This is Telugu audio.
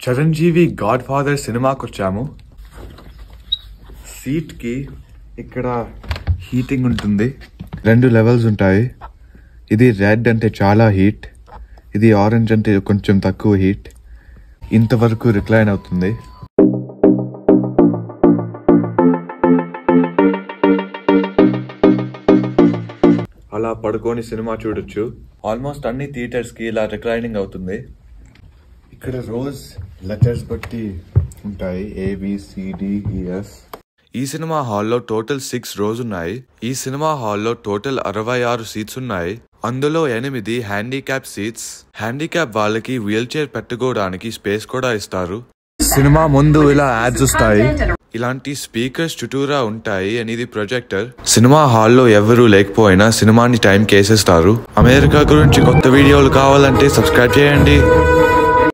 చిరంజీవి గాడ్ ఫాదర్ సినిమాకి వచ్చాము సీట్కి ఇక్కడ హీటింగ్ ఉంటుంది రెండు లెవెల్స్ ఉంటాయి ఇది రెడ్ అంటే చాలా హీట్ ఇది ఆరెంజ్ అంటే కొంచెం తక్కువ హీట్ ఇంతవరకు రిక్లైన్ అవుతుంది అలా పడుకొని సినిమా చూడొచ్చు ఆల్మోస్ట్ అన్ని థియేటర్స్ కి ఇలా రిక్లైనింగ్ అవుతుంది ఇక్కడ రోజ్ లెటర్స్ బట్టి ఉంటాయి ఏబిసిడిఈఎస్ ఈ సినిమా హాల్లో టోటల్ సిక్స్ రోస్ ఉన్నాయి ఈ సినిమా హాల్లో టోటల్ అరవై ఆరు సీట్స్ ఉన్నాయి అందులో ఎనిమిది హ్యాండిక్యాప్ సీట్స్ హ్యాండిక్యాప్ వాళ్ళకి వీల్ చైర్ పెట్టుకోవడానికి స్పేస్ కూడా ఇస్తారు సినిమా ముందు ఇలా యాడ్స్ వస్తాయి ఇలాంటి స్పీకర్స్ చుట్టూరా ఉంటాయి అనేది ప్రొజెక్టర్ సినిమా హాల్లో ఎవరు లేకపోయినా సినిమాని టైం కేసేస్తారు అమెరికా గురించి కొత్త వీడియోలు కావాలంటే సబ్స్క్రైబ్ చేయండి